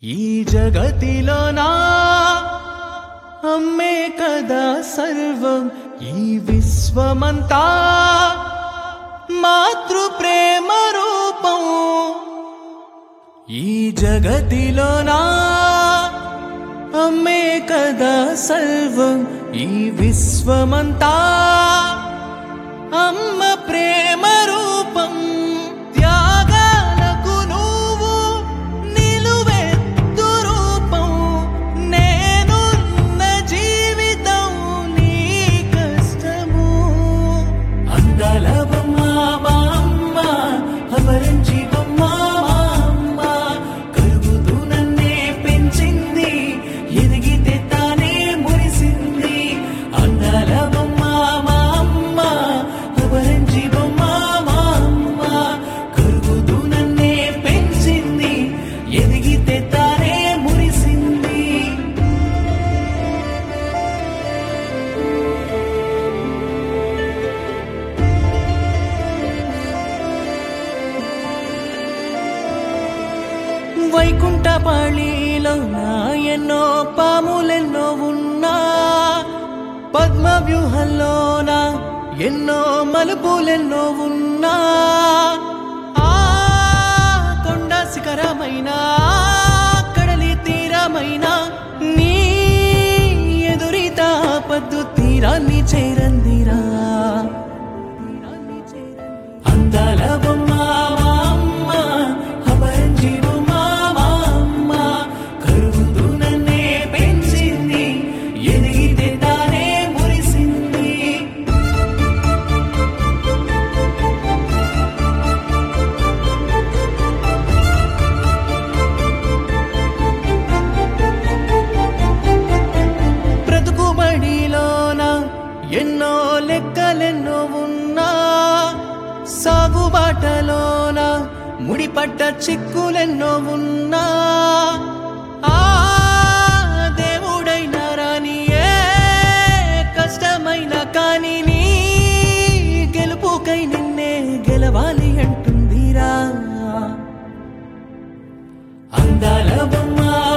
ఈ జగతిలో నా అమ్మే కదా సర్వం ఈ విశ్వమంతా మాతృ ప్రేమ రూపం ఈ జగతిలో నా అమ్మే కదా సర్వం ఈ విశ్వమంతా అమ్మ ప్రేమ రూపం త్యాగాలకు నువ్వు నిలువెత్తు రూపం నేనున్న జీవితం నీ కష్టము అందాల బొమ్మ మా అమ్మ అపరించి బొమ్మ మా అమ్మ కరుగుతూ నన్నే పెంచింది ఎదిగితే తానే మురిసింది అందాల బొమ్మ మా అమ్మ అపరించి బొమ్మ మా అమ్మ కరుగుతూ నన్నే పెంచింది ఎదిగితే తానే మురిసింది వైకుంఠపాళిలో నా ఎన్నో పాములెన్నో ఉన్నా పద్మ వ్యూహంలోన ఎన్నో మలుపులెన్నో ఉన్నా ఆ కొండ శిఖరమైన కడలి తీరమైన నీ ఎదురిత పద్దు తీరాన్ని చేరందిరా అందాల బొమ్మ మా అమ్మ అపరంజి బొమ్మ మా అమ్మ కరుగుతూ నన్నే పెంచింది ఎదిగితే తానే మురిసింది బ్రతుకుబడిలోన ఎన్నో లెక్కలెన్నో ఉన్నా సాగుబాటలోన ముడిపడ్డ చిక్కులెన్నో ఉన్నా ఆ దేవుడైన రాని ఏ కష్టమైన కానీ నీ గెలుపుకై నిన్నే గెలవాలి అంటుందిరా అందాల బొమ్మ